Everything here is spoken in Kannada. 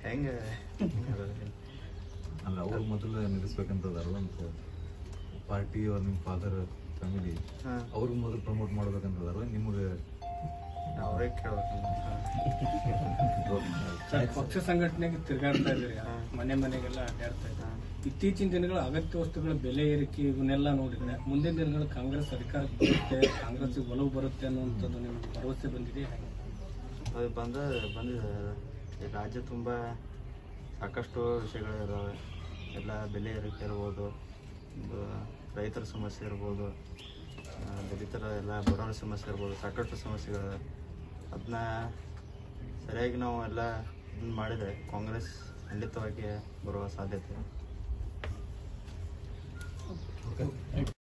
ಹೆಂಗೆ ಅಲ್ಲ ಅವ್ರು ಮೊದಲು ನಿಲ್ಲಿಸ್ಬೇಕಂತದಾರಲ್ಲ ಅಂತ ಪಾರ್ಟಿ ಅವ್ರ ನಿಮ್ಮ ಫಾದರ್ ಫ್ಯಾಮಿಲಿ ಹಾಂ ಅವ್ರಿಗೆ ಮೊದಲು ಪ್ರಮೋಟ್ ಮಾಡ್ಬೇಕಂತದಾರಲ್ಲ ನಿಮಗೆ ಅವರೇ ಕೇಳ್ಬೇಕು ಸರ್, ಪಕ್ಷ ಸಂಘಟನೆಗೆ ತಿರುಗಾಡ್ತಾ ಇದ್ರಿ ಮನೆ ಮನೆಗೆಲ್ಲ ಅಡ್ಡಾಡ್ತಾ ಇದ್ರಿ ಇತ್ತೀಚಿನ ದಿನಗಳ ಅಗತ್ಯ ವಸ್ತುಗಳ ಬೆಲೆ ಏರಿಕೆ ಇವನ್ನೆಲ್ಲ ನೋಡಿದ್ರೆ ಮುಂದಿನ ದಿನಗಳು ಕಾಂಗ್ರೆಸ್ ಅಧಿಕಾರಕ್ಕೆ ಬರುತ್ತೆ ಕಾಂಗ್ರೆಸ್ ಒಲವು ಬರುತ್ತೆ ಅನ್ನುವಂಥದ್ದು ನಿಮಗೆ ಭರವಸೆ ಬಂದಿದೆ ಹೇಗೆ? ಅದು ಬಂದ ಬಂದಿದೆ ಈ ರಾಜ್ಯ ತುಂಬ ಸಾಕಷ್ಟು ವಿಷಯಗಳಿದಾವೆ ಎಲ್ಲ ಬೆಲೆ ಏರಿಕೆ ಇರ್ಬೋದು ಒಂದು ರೈತರ ಸಮಸ್ಯೆ ಇರ್ಬೋದು ಆ, ದಲಿತರ ಎಲ್ಲ ಬಡವರ ಸಮಸ್ಯೆ ಇರ್ಬೋದು ಸಾಕಷ್ಟು ಸಮಸ್ಯೆಗಳಿವೆ ಅದನ್ನ ಸರಿಯಾಗಿ ನಾವು ಎಲ್ಲ ಇದನ್ನ ಮಾಡಿದರೆ ಕಾಂಗ್ರೆಸ್ ಖಂಡಿತವಾಗಿ ಬರುವ ಸಾಧ್ಯತೆ ಇದೆ.